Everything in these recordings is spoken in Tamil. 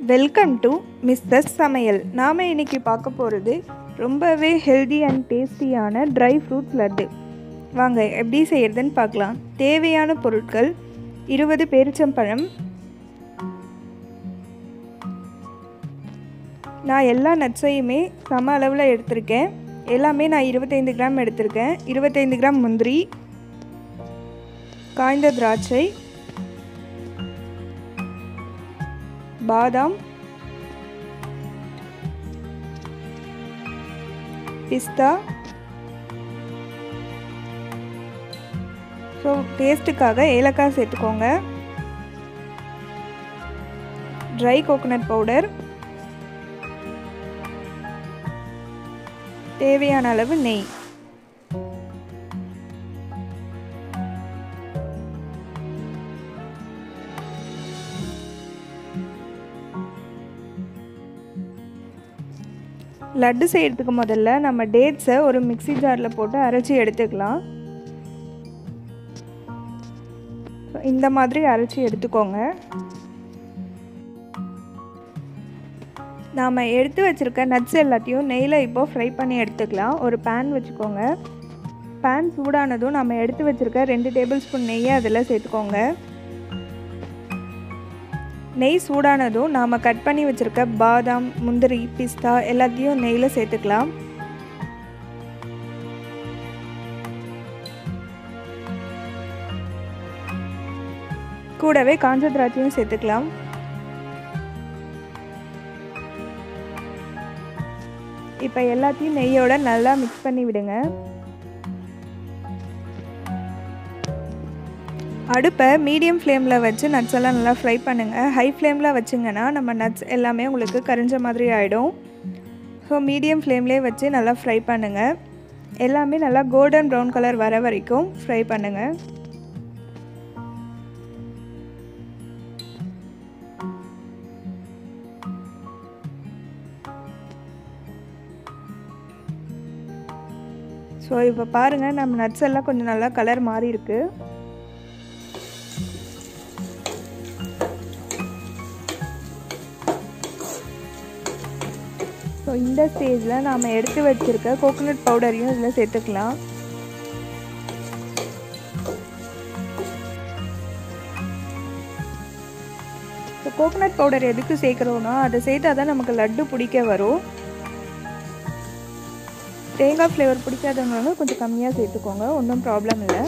வெல்கம் டு மிஸ்ஸஸ் சமையல் நாம் இன்னைக்கு பார்க்க போகிறது ரொம்பவே ஹெல்தி அண்ட் டேஸ்டியான ட்ரை ஃப்ரூட்ஸ் லட்டு வாங்க எப்படி செய்கிறதுன்னு பார்க்கலாம் தேவையான பொருட்கள் இருபது பேரிச்சம்பழம் நான் எல்லா நட்ஸையுமே சம அளவில் எடுத்திருக்கேன் எல்லாமே நான் இருபத்தைந்து கிராம் எடுத்திருக்கேன் இருபத்தைந்து கிராம் முந்திரி காய்ந்த திராட்சை பாதாம் பிஸ்தா ஸோ டேஸ்ட்டுக்காக ஏலக்காய் சேர்த்துக்கோங்க ட்ரை கோகோனட் பவுடர் தேவையான அளவு நெய் லட்டு செய்கிறதுக்கு முதல்ல நம்ம டேட்ஸை ஒரு மிக்சி ஜாரில் போட்டு அரைச்சி எடுத்துக்கலாம் இந்த மாதிரி அரைச்சி எடுத்துக்கோங்க நாம் எடுத்து வச்சுருக்க நட்ஸ் எல்லாத்தையும் நெய்யில் இப்போ ஃப்ரை பண்ணி எடுத்துக்கலாம் ஒரு பேன் வச்சுக்கோங்க பேன் சூடானதும் நம்ம எடுத்து வச்சுருக்க ரெண்டு டேபிள் ஸ்பூன் நெய்யை அதில் சேர்த்துக்கோங்க நெய் சூடானதும் நாம் கட் பண்ணி வச்சுருக்க பாதாம் முந்திரி பிஸ்தா எல்லாத்தையும் நெய்யில் சேர்த்துக்கலாம் கூடவே காஞ்ச திராட்சையும் சேர்த்துக்கலாம் இப்போ எல்லாத்தையும் நெய்யோட நல்லா மிக்ஸ் பண்ணி விடுங்க அடுப்பை மீடியம் ஃப்ளேமில் வச்சு நட்ஸ் எல்லாம் நல்லா ஃப்ரை பண்ணுங்கள் ஹை ஃப்ளேமில் வச்சிங்கன்னா நம்ம நட்ஸ் எல்லாமே உங்களுக்கு கரிஞ்ச மாதிரி ஆகிடும் ஸோ மீடியம் ஃப்ளேம்லேயே வச்சு நல்லா ஃப்ரை பண்ணுங்கள் எல்லாமே நல்லா கோல்டன் ப்ரௌன் கலர் வர வரைக்கும் ஃப்ரை பண்ணுங்கள் ஸோ இப்போ பாருங்கள் நம்ம நட்ஸ் எல்லாம் கொஞ்சம் நல்லா கலர் மாறி இருக்குது ஸோ இந்த ஸ்டேஜில் நாம் எடுத்து வச்சுருக்க கோகோனட் பவுடரையும் இதில் சேர்த்துக்கலாம் ஸோ கோகோனட் பவுடர் எதுக்கு சேர்க்குறோன்னா அதை சேர்த்தா தான் நமக்கு லட்டு பிடிக்க வரும் தேங்காய் ஃப்ளேவர் பிடிக்காதவங்க கொஞ்சம் கம்மியாக சேர்த்துக்கோங்க ஒன்றும் ப்ராப்ளம் இல்லை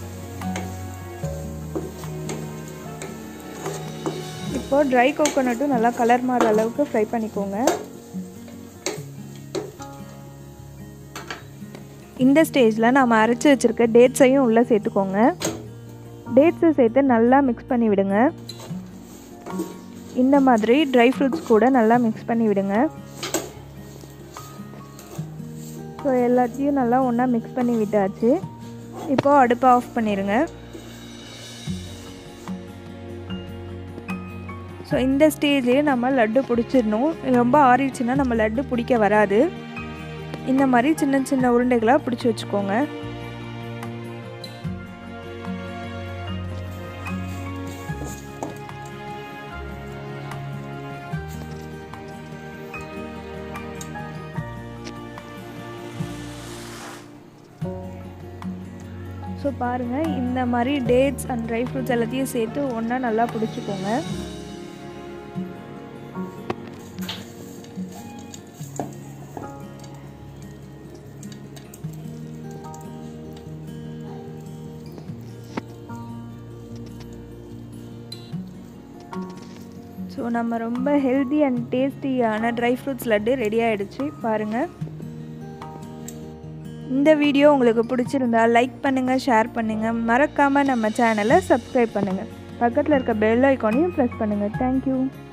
இப்போது ட்ரை கோகோனட்டும் நல்லா கலர் மாற அளவுக்கு ஃப்ரை பண்ணிக்கோங்க இந்த ஸ்டேஜில் நாம் அரைச்சி வச்சுருக்க டேட்ஸையும் உள்ளே சேர்த்துக்கோங்க டேட்ஸை சேர்த்து நல்லா மிக்ஸ் பண்ணி விடுங்க இந்த மாதிரி ட்ரை ஃப்ரூட்ஸ் கூட நல்லா மிக்ஸ் பண்ணி விடுங்க ஸோ எல்லாத்தையும் நல்லா ஒன்றா மிக்ஸ் பண்ணி விட்டாச்சு இப்போது அடுப்பை ஆஃப் பண்ணிடுங்க ஸோ இந்த ஸ்டேஜ்லேயே நம்ம லட்டு பிடிச்சிடணும் ரொம்ப ஆறிடுச்சுன்னா நம்ம லட்டு பிடிக்க வராது இந்த மாதிரி சின்ன சின்ன உருண்டைகளாக பிடிச்சி வச்சுக்கோங்க ஸோ பாருங்கள் இந்த மாதிரி டேட்ஸ் அண்ட் ட்ரை ஃப்ரூட்ஸ் எல்லாத்தையும் சேர்த்து ஒன்றா நல்லா பிடிச்சிக்கோங்க ஸோ நம்ம ரொம்ப ஹெல்தி அண்ட் டேஸ்டியான ட்ரை ஃப்ரூட்ஸ் லட்டு ரெடி ஆகிடுச்சு பாருங்கள் இந்த வீடியோ உங்களுக்கு பிடிச்சிருந்தா லைக் பண்ணுங்கள் ஷேர் பண்ணுங்கள் மறக்காமல் நம்ம சேனலை சப்ஸ்கிரைப் பண்ணுங்கள் பக்கத்தில் இருக்க பெல் ஐக்கானையும் ப்ரெஸ் பண்ணுங்கள் தேங்க்யூ